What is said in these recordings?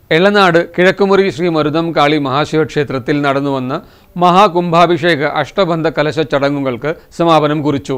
എളനാട് കിഴക്കുമുറി ശ്രീ മരുതം കാളി മഹാശിവക്ഷേത്രത്തിൽ നടന്നുവന്ന മഹാകുംഭാഭിഷേക അഷ്ടബന്ധ കലശ ചടങ്ങുകൾക്ക് സമാപനം കുറിച്ചു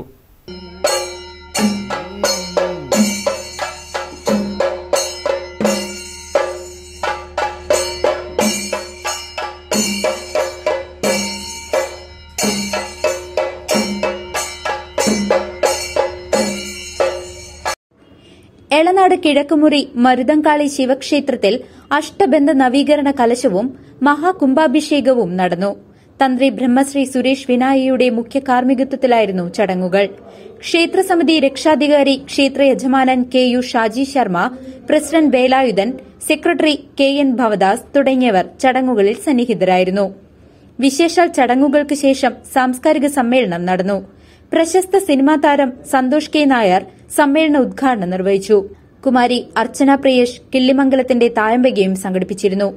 എളനാട് കിഴക്കുമുറി മരുതങ്കാളി ശിവക്ഷേത്രത്തിൽ അഷ്ടബന്ധ നവീകരണ കലശവും മഹാകുംഭാഭിഷേകവും നടന്നു തന്ത്രി ബ്രഹ്മശ്രീ സുരേഷ് വിനായയുടെ മുഖ്യ കാർമ്മികത്വത്തിലായിരുന്നു ചടങ്ങുകൾ ക്ഷേത്രസമിതി രക്ഷാധികാരി ക്ഷേത്ര യജമാനൻ K U Shaji Sharma president Velayudhan secretary K N Bhavadas തുടങ്ങിയവർ ചടങ്ങുകളിൽ സന്നിഹിതരായിരുന്നു വിശേഷാൽ ചടങ്ങുകൾക്ക് ശേഷം സാംസ്കാരിക സമ്മേളനം നടന്നു പ്രശസ്ത സിനിമാ താരം സന്തോഷ് കെ നായർ സമ്മേളന ഉദ്ഘാടനം നിർവഹിച്ചു കുമാരി അർച്ചന പ്രിയേഷ് കിള്ളിമംഗലത്തിന്റെ തായമ്പകയും സംഘടിപ്പിച്ചിരുന്നു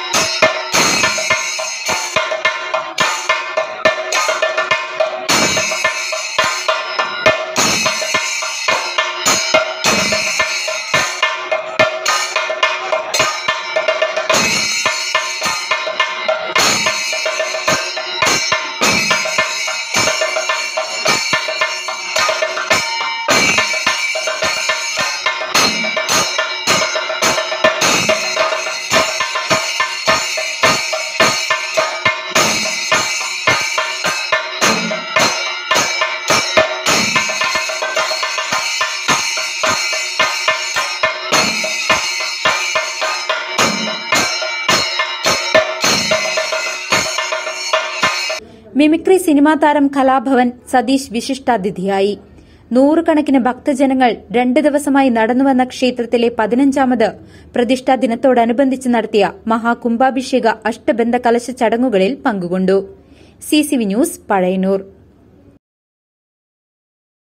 മിമിക്രി സിനിമാ താരം കലാഭവൻ സതീഷ് വിശിഷ്ടാതിഥിയായി നൂറുകണക്കിന് ഭക്തജനങ്ങൾ രണ്ട് ദിവസമായി നടന്നുവന്ന ക്ഷേത്രത്തിലെ പതിനഞ്ചാമത് പ്രതിഷ്ഠാ ദിനത്തോടനുബന്ധിച്ച് നടത്തിയ മഹാകുംഭാഭിഷേക അഷ്ടബന്ധ കലശ ചടങ്ങുകളിൽ പങ്കുകൊണ്ടു സിസിവി ന്യൂസ് പഴയന്നൂർ